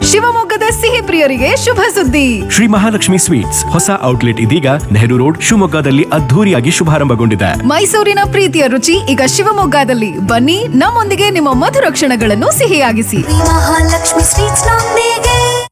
ಶಿವಮೊಗ್ಗದ ಸಿಹಿ ಪ್ರಿಯರಿಗೆ ಶುಭ ಸುದ್ದಿ ಶ್ರೀ ಮಹಾಲಕ್ಷ್ಮಿ ಸ್ವೀಟ್ಸ್ ಹೊಸ ಔಟ್ಲೆಟ್ ಇದೀಗ ನೆಹರು ರೋಡ್ ಶಿವಮೊಗ್ಗದಲ್ಲಿ ಅದ್ಧೂರಿಯಾಗಿ ಶುಭಾರಂಭಗೊಂಡಿದೆ ಮೈಸೂರಿನ ಪ್ರೀತಿಯ ರುಚಿ ಈಗ ಶಿವಮೊಗ್ಗದಲ್ಲಿ ಬನ್ನಿ ನಮ್ಮೊಂದಿಗೆ ನಿಮ್ಮ ಮಧುರ ಕ್ಷಣಗಳನ್ನು ಸಿಹಿಯಾಗಿಸಿ ಮಹಾಲಕ್ಷ್ಮಿ ಸ್ವೀಟ್ಸ್ ನೊಂದಿಗೆ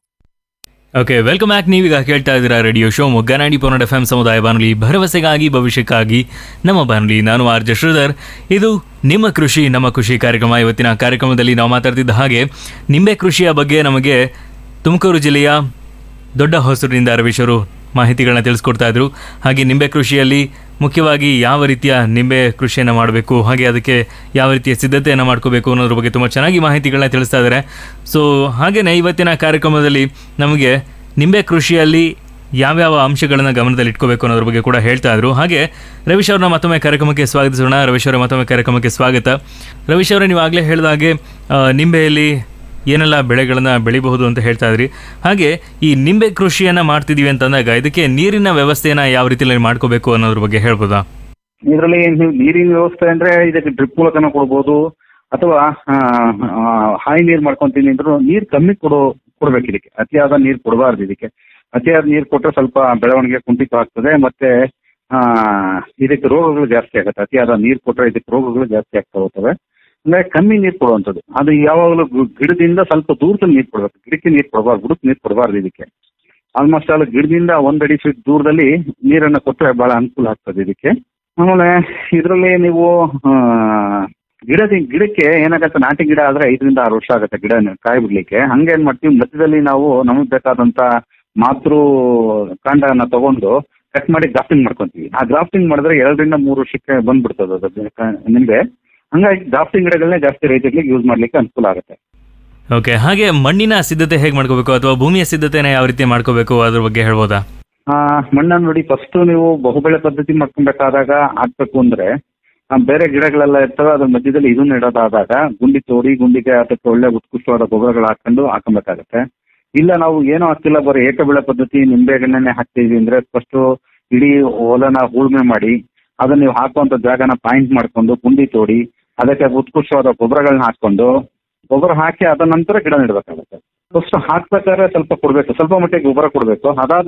ಓಕೆ ವೆಲ್ಕಮ್ ಬ್ಯಾಕ್ ನೀವೀಗ ಕೇಳ್ತಾ ಇದ್ದೀರಾ ರೇಡಿಯೋ ಶೋ ಮೊಗ್ಗ ನಾಡಿ ಪೊನ್ನಡ ಎಫ್ ಎಂ ಸಮುದಾಯ ಬಾನುಲಿ ಭರವಸೆಗಾಗಿ ಭವಿಷ್ಯಕ್ಕಾಗಿ ನಮ್ಮ ಬಾನುಲಿ ನಾನು ಆರ್ ಜೆ ಶ್ರೀಧರ್ ಇದು ನಿಮ್ಮ ಕೃಷಿ ನಮ್ಮ ಖುಷಿ ಕಾರ್ಯಕ್ರಮ ಇವತ್ತಿನ ಕಾರ್ಯಕ್ರಮದಲ್ಲಿ ನಾವು ಮಾತಾಡ್ತಿದ್ದ ಹಾಗೆ ನಿಂಬೆ ಕೃಷಿಯ ಬಗ್ಗೆ ನಮಗೆ ತುಮಕೂರು ಜಿಲ್ಲೆಯ ದೊಡ್ಡ ಹೊಸೂರಿನಿಂದ ರವೀಶ್ ಅವರು ಮಾಹಿತಿಗಳನ್ನ ತಿಳಿಸ್ಕೊಡ್ತಾ ಇದ್ರು ಹಾಗೆ ನಿಂಬೆ ಕೃಷಿಯಲ್ಲಿ ಮುಖ್ಯವಾಗಿ ಯಾವ ರೀತಿಯ ನಿಂಬೆ ಕೃಷಿಯನ್ನು ಮಾಡಬೇಕು ಹಾಗೆ ಅದಕ್ಕೆ ಯಾವ ರೀತಿಯ ಸಿದ್ಧತೆಯನ್ನು ಮಾಡ್ಕೋಬೇಕು ಅನ್ನೋದ್ರ ಬಗ್ಗೆ ತುಂಬ ಚೆನ್ನಾಗಿ ಮಾಹಿತಿಗಳನ್ನ ತಿಳಿಸ್ತಾ ಇದ್ದಾರೆ ಸೊ ಹಾಗೆಯೇ ಇವತ್ತಿನ ಕಾರ್ಯಕ್ರಮದಲ್ಲಿ ನಮಗೆ ನಿಂಬೆ ಕೃಷಿಯಲ್ಲಿ ಯಾವ್ಯಾವ ಅಂಶಗಳನ್ನು ಗಮನದಲ್ಲಿ ಇಟ್ಕೋಬೇಕು ಅನ್ನೋದ್ರ ಬಗ್ಗೆ ಕೂಡ ಹೇಳ್ತಾ ಇದ್ರು ಹಾಗೆ ರವೀಶ್ ಅವ್ರನ್ನ ಮತ್ತೊಮ್ಮೆ ಕಾರ್ಯಕ್ರಮಕ್ಕೆ ಸ್ವಾಗತಿಸೋಣ ರವೀಶ್ ಅವರ ಮತ್ತೊಮ್ಮೆ ಕಾರ್ಯಕ್ರಮಕ್ಕೆ ಸ್ವಾಗತ ರವೀಶ್ ಅವರೇ ನೀವು ಆಗಲೇ ಹೇಳಿದ ಹಾಗೆ ಆ, ನಿಂಬೆಯಲ್ಲಿ ಏನೆಲ್ಲ ಬೆಳೆಗಳನ್ನು ಬೆಳಿಬಹುದು ಅಂತ ಹೇಳ್ತಾ ಇದ್ರಿ ಹಾಗೆ ಈ ನಿಂಬೆ ಕೃಷಿಯನ್ನ ಮಾಡ್ತಿದೀವಿ ಅಂತಂದಾಗ ಇದಕ್ಕೆ ನೀರಿನ ವ್ಯವಸ್ಥೆಯನ್ನ ಯಾವ ರೀತಿಯಲ್ಲಿ ಮಾಡ್ಕೋಬೇಕು ಅನ್ನೋದ್ರ ಬಗ್ಗೆ ಹೇಳ್ಬೋದಾ ಇದರಲ್ಲಿ ನೀವು ನೀರಿನ ವ್ಯವಸ್ಥೆ ಅಂದ್ರೆ ಇದಕ್ಕೆ ಡ್ರಿಪ್ ಮೂಲಕನೂ ಕೊಡ್ಬೋದು ಅಥವಾ ಆ, ಆ, ಹಾಯಿ ನೀರು ಮಾಡ್ಕೊಂತೀನಿ ಅಂದ್ರೂ ನೀರು ಕಮ್ಮಿ ಕೊಡೋ ಕೊಡ್ಬೇಕು ಇದಕ್ಕೆ ಅತಿಯಾದ ನೀರು ಕೊಡಬಾರ್ದು ಇದಕ್ಕೆ ಅತಿಯಾದ ನೀರು ಕೊಟ್ಟರೆ ಸ್ವಲ್ಪ ಬೆಳವಣಿಗೆ ಕುಂಠಿತ ಆಗ್ತದೆ ಮತ್ತೆ ಆ, ಇದಕ್ಕೆ ರೋಗಗಳು ಜಾಸ್ತಿ ಆಗುತ್ತೆ ಅತಿಯಾದ ನೀರು ಕೊಟ್ಟರೆ ಇದಕ್ಕೆ ರೋಗಗಳು ಜಾಸ್ತಿ ಆಗ್ತಾ ಹೋಗ್ತವೆ ಅಂದ್ರೆ ಕಮ್ಮಿ ನೀರು ಕೊಡುವಂಥದ್ದು ಅದು ಯಾವಾಗಲೂ ಗು- ಗಿಡದಿಂದ ಸ್ವಲ್ಪ ದೂರದಲ್ಲಿ ನೀರು ಕೊಡಬೇಕು ಗಿಡಕ್ಕೆ ನೀರು ಕೊಡಬಾರ್ದು ಬುಡಕ್ಕೆ ನೀರು ಕೊಡಬಾರ್ದು ಇದಕ್ಕೆ ಆಲ್ಮೋಸ್ಟ್ ಆಲ್ ಗಿಡದಿಂದ ಒಂದ್ ಅಡಿ ಫೀಟ್ ದೂರದಲ್ಲಿ ನೀರನ್ನು ಕೊಟ್ಟರೆ ಬಹಳ ಅನುಕೂಲ ಆಗ್ತದೆ ಇದಕ್ಕೆ ಆಮೇಲೆ ಇದರಲ್ಲಿ ನೀವು ಆ, ಗಿಡದ ಗಿಡಕ್ಕೆ ಏನಾಗತ್ತೆ ನಾಟಿ ಗಿಡ ಆದ್ರೆ ಐದರಿಂದ ಆರು ವರ್ಷ ಆಗುತ್ತೆ ಗಿಡ ಕಾಯಿ ಬಿಡ್ಲಿಕ್ಕೆ ಹಂಗೆ ಏನ್ ಮಾಡ್ತೀವಿ ಮಧ್ಯದಲ್ಲಿ ನಾವು ನಮಗೆ ಬೇಕಾದಂತ ಮಾತೃ ಕಾಂಡನ ತಗೊಂಡು ಕಟ್ ಮಾಡಿ ಗ್ರಾಫ್ಟಿಂಗ್ ಮಾಡ್ಕೊಂತೀವಿ ಆ ಗ್ರಾಫ್ಟಿಂಗ್ ಮಾಡಿದ್ರೆ ಎರಡರಿಂದ ಮೂರು ವರ್ಷಕ್ಕೆ ಬಂದ್ಬಿಡ್ತದೆ ಅದು ಕ- ನಿಂಬೆ ಹಂಗಾಗಿ ಗ್ರಾಫ್ಟಿಂಗ್ ಗಿಡಗಳನ್ನೇ ಜಾಸ್ತಿ ರೈತರಿಗೆ ಯೂಸ್ ಮಾಡ್ಲಿಕ್ಕೆ ಅನುಕೂಲ ಆಗುತ್ತೆ ಓಕೆ ಹಾಗೆ ಮಣ್ಣಿನ ಸಿದ್ಧತೆ ಹೇಗೆ ಮಾಡ್ಕೋಬೇಕು ಅಥವಾ ಭೂಮಿಯ ಸಿದ್ಧತೆನ ಯಾವ ರೀತಿ ಮಾಡ್ಕೋಬೇಕು ಅದ್ರ ಬಗ್ಗೆ ಹೇಳ್ಬೋದಾ ಆ, ಮಣ್ಣನ್ನು ನೋಡಿ ಫಸ್ಟ್ ನೀವು ಬಹುಬೆಳೆ ಪದ್ಧತಿ ಮಾಡ್ಕೊಬೇಕಾದಾಗ ಹಾಕ್ಬೇಕು ಅಂದ್ರೆ ಆ, ಬೇರೆ ಗಿಡಗಳೆಲ್ಲ ಇರ್ತವೆ ಅದ್ರ ಮಧ್ಯದಲ್ಲಿ ಇದನ್ನ ಇಡೋದಾದಾಗ ಗುಂಡಿ ತೋಡಿ ಗುಂಡಿಗೆ ಅದಕ್ಕೆ ಒಳ್ಳೆ ಉತ್ಕೃಷ್ಟವಾದ ಗೊಬ್ಬರಗಳು ಹಾಕೊಂಡು ಹಾಕೊಬೇಕಾಗತ್ತೆ ಇಲ್ಲ ನಾವು ಏನೂ ಹಾಕ್ತಿಲ್ಲ ಬರೀ ಏಕಬೆಳೆ ಪದ್ಧತಿ ನಿಂಬೆಗಳನ್ನೇ ಹಾಕ್ತೀವಿ ಅಂದ್ರೆ ಫಸ್ಟ್ ಇಡೀ ಹೊಲನ ಉಳುಮೆ ಮಾಡಿ ಅದನ್ನ ನೀವು ಹಾಕುವಂತ ಜಾಗನ ಪಾಯಿಂಟ್ ಮಾಡ್ಕೊಂಡು ಗುಂಡಿ ತೋಡಿ ಅದಕ್ಕೆ ಉತ್ಕೃಷ್ಟವಾದ ಗೊಬ್ಬರಗಳನ್ನ ಹಾಕೊಂಡು ಗೊಬ್ಬರ ಹಾಕಿ ಅದ ನಂತರ ಗಿಡ ನೆಡಬೇಕಾಗುತ್ತೆ ಫಸ್ಟ್ ಹಾಕ್ಬೇಕಾದ್ರೆ ಸ್ವಲ್ಪ ಕೊಡ್ಬೇಕು ಸ್ವಲ್ಪ ಮಟ್ಟಿಗೆ ಗೊಬ್ಬರ ಕೊಡಬೇಕು ಅದಾದ